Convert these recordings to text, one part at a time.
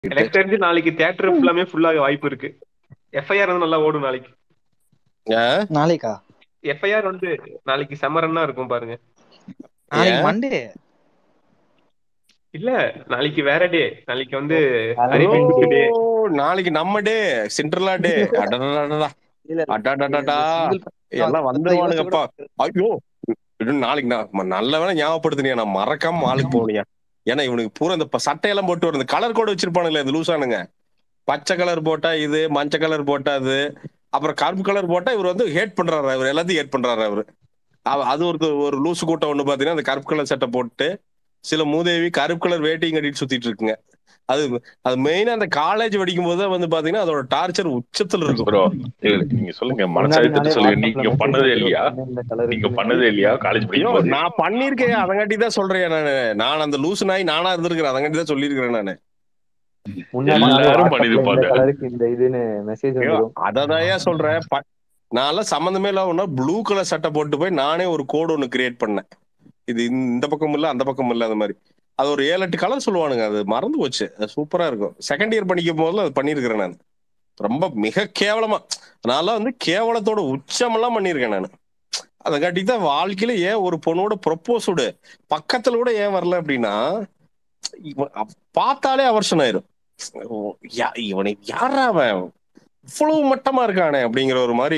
எனக்கு தெரிஞ்சு நாளைக்கு தியேட்டர் ஃபுல்லாமே ஃபுல்லாக வாய்ப்பு இருக்கு எஃப்ஐஆர் வந்து நல்லா ஓடும் நாளைக்கு ஏன்? நாளைக்கா எஃப்ஐஆர் வந்து நாளைக்கு செமரன்னா இருக்கும் பாருங்க நாளைக்கு ஏன்? மண்டே இல்ல நாளைக்கு வேற டே நாளைக்கு வந்து ஓ, அறிவிப்பு டே ஓ, நாளைக்கு நம்ம டே சிண்ட்ரலா டே அடடடடடா இல்ல அடடடடா single எல்லாம் வந்துருவானுங்கப்பா ஐயோ இன்னும் நாளைக்கு நான் நல்ல வேலை ஞாபகப்படுத்தினியா நான் மறக்காம ஆளுக்கு போனியா ஏன்னா இவனுக்கு பூரா இந்த ப- சட்டையெல்லாம் போட்டு வர கலர் கோடு வச்சிருப்பானுங்களே இந்த லூசானுங்க பச்சை கலர் போட்டா இது மஞ்ச கலர் போட்டா அது அப்புறம் கருப்பு கலர் போட்டா இவர் வந்து ஹேட் பண்றாரு அவர் எல்லாத்தையும் ஹேட் பண்றாரு அவரு அவ- அது ஒரு ஒரு லூசு கூட்டம் ஒண்ணு பாத்தீங்கன்னா அந்த கருப்பு கலர் சட்டை போட்டு சில மூதேவி கருப்பு கலர் வேட்டியும் கட்டிட்டு சுத்திட்டு இருக்குங்க அது அது மெயினா அந்த காலேஜ் படிக்கும் போது வந்து பாத்தீங்கன்னா அதோட டார்ச்சர் உச்சத்துல இருக்கும் ப்ரோ நீங்க சொல்லுங்க மனசாயத்தை சொல்லுங்க நீங்க பண்ணதே இல்லையா நீங்க பண்ணதே இல்லையா காலேஜ் ஐயோ படிக்கும் போது நான் பண்ணிருக்கேன் அதங்காட்டி தான் சொல்றேன் நானு நான் அந்த லூசு நாய் நானா இருந்திருக்கிறேன் அதங்காட்டி தான் சொல்லியிருக்கிறேன் நானு எல்லாரும் பண்ணிருப்பாங்க. கலருக்கு இந்த இதுன்னு மெசேஜ் ஐயோ, வந்துடும் அததான்யா சொல்றேன் ப- நான்லாம் சம்மந்தமே இல்லாம ப்ளூ கலர் சட்டை போட்டு போய் நானே ஒரு கோடு ஒன்னு கிரியேட் பண்ணேன் இது இந்த பக்கம் இல்ல அந்த பக்கம் இல்ல அந்த மாதிரி அது ஒரு ஏழு எட்டு கலர் சொல்லுவானுங்க அது மறந்து போச்சு அது சூப்பரா இருக்கும் செகண்ட் இயர் படிக்கும் போதுல அது பண்ணியிருக்கிறேன் நான் ரொம்ப மிக கேவலமா நான்லாம் வந்து கேவலத்தோட உச்சமெல்லாம் பண்ணியிருக்கேன் நான் அதங்காட்டி தான் வாழ்க்கையில ஏன் ஒரு பொண்ணோட ப்ரொப்போஸ்டு பக்கத்துல கூட ஏன் வரல அப்படின்னா இவன் அப்- பார்த்தாலே அவர்ஷன் ஆயிரும் ஓ, யா- இவனை யாரா அவன் இவ்வளவு மட்டமா இருக்கானே அப்படிங்கிற ஒரு மாதிரி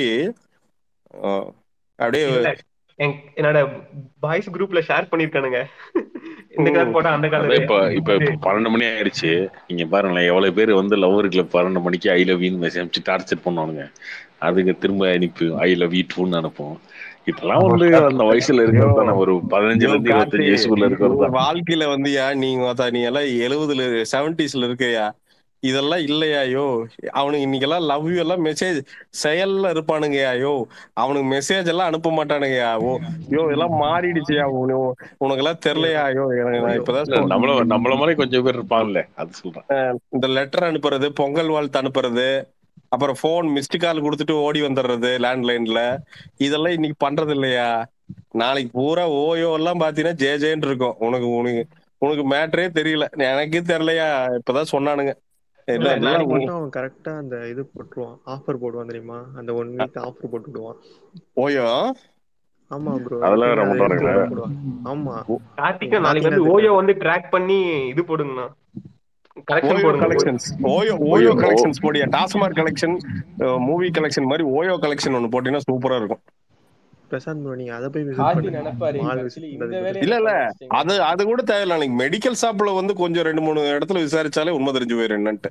அஹ், அப்படியே இல்ல, என்- என்னோட பாய்ஸ் குரூப்ல ஷேர் பண்ணிருக்கானுங்க இந்த கலர் போட்டா அந்த அதான் கலர் இப்ப இப்ப இப்ப பன்னெண்டு மணி ஆயிடுச்சு நீங்க பாருங்களேன் எவ்வளவு பேர் வந்து லவ்வர் கிளப் பன்னெண்டு மணிக்கு ஐ லவ் யூன்னு மெசேஜ் அனுப்பிச்சு டார்ச்சர் பண்ணுவானுங்க அதுக்கு திரும்ப அனுப்பி ஐ லவ் யூ டூன்னு அனுப்பும் இதெல்லாம் வந்து அந்த வயசுல இருக்கிறது தானே ஒரு பதினஞ்சுல இருந்து இருபத்தஞ்சு வயசுக்குள்ள இருக்கிறது தான் வாழ்க்கையில வந்துயா நீங்க பார்த்தா நீ எல்லாம் எழுபதுல செவன்டிஸ்ல இருக்கையா இதெல்லாம் இல்லையா யோ அவனுக்கு இன்னைக்கெல்லாம் லவ் யூ எல்லாம் மெசேஜ் செயல்ல இருப்பானுங்கயா யோ அவனுக்கு மெசேஜ் எல்லாம் அனுப்ப மாட்டானுங்கயா ஓ யோ இதெல்லாம் மாறிடுச்சுயா உனக்கு உனக்கு எல்லாம் தெரியலையா யோ எனக்கு நான் இப்பதான் இல்ல, நம்மள நம்மள மாதிரி கொஞ்சம் பேர் இருப்பாங்கல்ல அது சொல்றேன் இந்த லெட்டர் அனுப்புறது பொங்கல் வாழ்த்து அனுப்புறது அப்புறம் போன் மிஸ்டு கால் கொடுத்துட்டு ஓடி வந்துடுறது லேண்ட்லைன்ல இதெல்லாம் இன்னைக்கு பண்றது இல்லையா நாளைக்கு பூரா ஓயோ எல்லாம் பாத்தீங்கன்னா ஜே ஜேன்னு இருக்கும் உனக்கு உனக்கு உனக்கு மேட்டரே தெரியல எனக்கே தெரியலையா இப்பதான் சொன்னானுங்க இல்ல, இல்ல, இதெல்லாம் நாளைக்கு உ- மட்டும் அவன் கரெக்டா அந்த இது போட்டுருவான் ஆஃபர் போடுவான் தெரியுமா அந்த ஒன் வீக் ஆஃபர் போட்டு விடுவான் ஓயோ ஆமா ப்ரோ அதெல்லாம் வேற பண்றானுங்களா? ஆமா கார்த்திகா நாளைக்கு வந்து ஓயோ வந்து ட்ராக் பண்ணி இது போடுங்கண்ணா கலெக்ஷன் ஓயோ போடுங்க collections OYO OYO OYO, collections போடியா டாஸ்மார்க் கலெக்ஷன் மூவி கலெக்ஷன் மாதிரி ஓயோ கலெக்ஷன் ஒன்னு போட்டீங்கன்னா சூப்பரா இருக்கும் பிரசாந்த் ப்ரோ நீங்க அதை போய் விசிட் கார்த்தி பண்ணுங்க நினைப்பாரு மால் actually visit இந்த பண்றதுக்கு. வேலையை இல்ல, இல்ல. பண்ணிட்டீங்க. அது அது கூட தேவையில்ல நீங்க மெடிக்கல் ஷாப்ல வந்து கொஞ்சம் ரெண்டு மூணு இடத்துல விசாரிச்சாலே உண்மை தெரிஞ்சு போயிரும் என்னன்ட்டு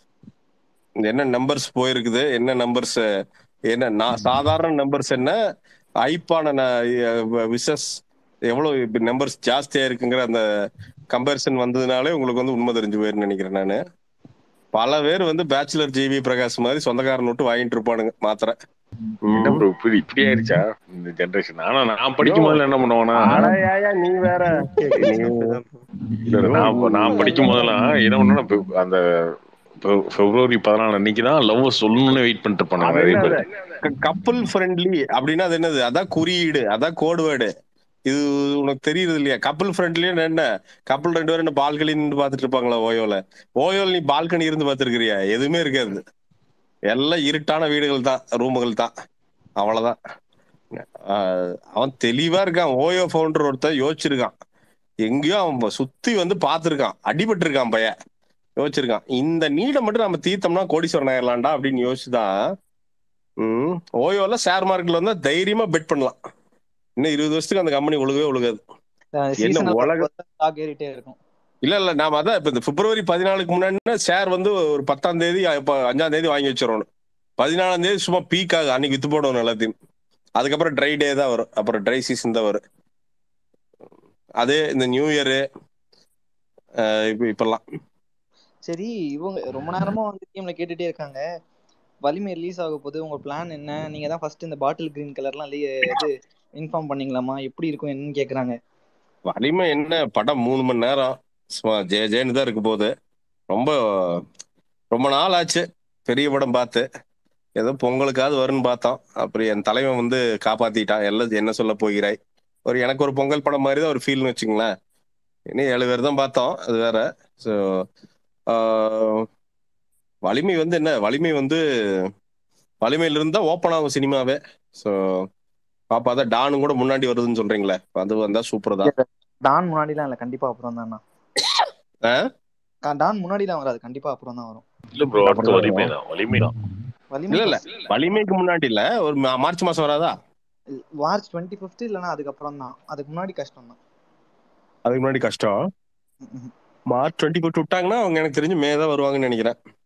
இந்த என்ன நம்பர்ஸ் போயிருக்குது என்ன நம்பர்ஸ் என்ன நான் சாதாரண நம்பர்ஸ் என்ன ஐப்பான விசஸ் எவ்வளவு நம்பர்ஸ் ஜாஸ்தியா இருக்குங்கிற அந்த கம்பேரிசன் வந்ததுனாலே உங்களுக்கு வந்து உண்மை தெரிஞ்சு போயிருன்னு நினைக்கிறேன் நானு பல பேர் வந்து பேச்சுலர் ஜிவி பிரகாஷ் மாதிரி சொந்தக்காரன் விட்டு வாங்கிட்டு இருப்பானுங்க மாத்திரை என்ன ப்ரோ இப்படி இப்படி ஆயிடுச்சா இந்த ஜெனரேஷன் ஆனா நான் படிக்கும் போதுல என்ன பண்ணுவானா ஆனா ஏயா நீ வேற அப்படிதான் bro. இல்ல இல்ல, நான் நான் படிக்கும் போதெல்லாம் என்ன பண்ணுவேன்னா பெ- அந்த பெ- பிப்ரவரி பதினாலு அன்னைக்கு தான் லவ் சொல்லணும்னு வெயிட் பண்ணிட்டு இருப்பாங்க அது நிறைய என்னது? பேர் கப்பல் ஃப்ரெண்ட்லி அப்படின்னா அது என்னது அதான் குறியீடு அதான் கோடு வேர்டு இது உனக்கு தெரியுது இல்லையா கப்பல் ஃப்ரெண்ட்லி என்ன கப்பல் ரெண்டு பேரும் என்ன பால்கனி நின்று பாத்துட்டு இருப்பாங்களா ஓயோல ஓயோல நீ பால்கனி இருந்து பாத்துருக்கிறியா எதுவுமே இருக்காது எல்லாம் இருட்டான வீடுகள் தான் ரூமுகள் தான் அவ்வளவுதான் ஆஹ் அவன் தெளிவா இருக்கான் ஓயோ ஃபவுண்டர் ஒருத்தன் யோசிச்சிருக்கான் எங்கேயோ அவன் சுத்தி வந்து பாத்துருக்கான் அடிபட்டு இருக்கான் பையன் யோசிச்சிருக்கான் இந்த நீடை மட்டும் நம்ம தீர்த்தோம்னா கோடீஸ்வரன் ஆயிரலாம்டா அப்படின்னு யோசிச்சுதான் ம் ஓயோல ஷேர் மார்க்கெட்ல வந்து தைரியமா பெட் பண்ணலாம் இன்னும் இருபது வருஷத்துக்கு அந்த கம்பெனி ஒழுகவே ஒழுகாது என்ன உலக- ஸ்டாக் ஏறிட்டே இருக்கும் இல்ல இல்ல நாம அதான் இப்ப இந்த பிப்ரவரி பதினாலுக்கு முன்னாடி ஷேர் வந்து ஒரு பத்தாம் தேதி இப்ப அஞ்சாம் தேதி வாங்கி வச்சிடணும் பதினாலாம் தேதி சும்மா பீக் ஆகும் அன்னைக்கு வித்து போடணும் எல்லாத்தையும் அதுக்கப்புறம் ட்ரை டே தான் வரும் அப்புறம் ட்ரை சீசன் தான் வரும் அதே இந்த நியூ இயரு இப்ப இப்பெல்லாம் சரி இவங்க ரொம்ப நேரமா வந்து டீம்ல கேட்டுட்டே இருக்காங்க வலிமை ரிலீஸ் ஆக போகுது உங்க பிளான் என்ன நீங்க தான் ஃபர்ஸ்ட் இந்த பாட்டில் கிரீன் கலர்லாம் இது இன்ஃபார்ம் பண்ணீங்களாமா எப்படி இருக்கும் என்னன்னு கேக்குறாங்க வலிமை என்ன படம் மூணு மணி நேரம் சும்மா ஜே ஜேன்னு தான் இருக்க போகுது ரொம்ப ரொம்ப நாள் ஆச்சு பெரிய படம் பார்த்து ஏதோ பொங்கலுக்காவது வரும்னு பார்த்தோம் அப்புறம் என் தலைவன் வந்து காப்பாத்திட்டான் எல்லாம் என்ன சொல்ல போகிறாய் ஒரு எனக்கு ஒரு பொங்கல் படம் மாதிரி தான் ஒரு ஃபீல்னு வச்சுங்களேன் இன்னும் ஏழு பேர் தான் பார்த்தோம் அது வேற ஸோ ஆஹ், வலிமை வந்து என்ன வலிமை வந்து வலிமையில இருந்தா ஓப்பன் ஆகும் சினிமாவே ஸோ பாப்பா அதான் டானு கூட முன்னாடி வருதுன்னு சொல்றீங்களே அது வந்தா சூப்பர் தான் டான் முன்னாடிலாம் இல்ல கண்டிப்பா அப்புறம் தான் ஆ? டான் முன்னாடிலாம் வராது கண்டிப்பா அப்புறம் தான் வரும் இல்ல ப்ரோ அடுத்த வலிமை தான் வலிமை தான் வலிமை இல்ல இல்ல வலிமைக்கு முன்னாடி இல்ல ஒரு மா- மார்ச் மாசம் வராதா மார்ச் டுவெண்ட்டி ஃபிஃப்த் இல்லைன்னா அதுக்கப்புறம் தான் அதுக்கு முன்னாடி கஷ்டம் தான் அதுக்கு முன்னாடி கஷ்டம் மார்ச் டுவெண்ட்டி போட்டு விட்டாங்கன்னா அவங்க எனக்கு தெரிஞ்சு மே தான் வருவாங்கன்னு நினைக்கிறேன்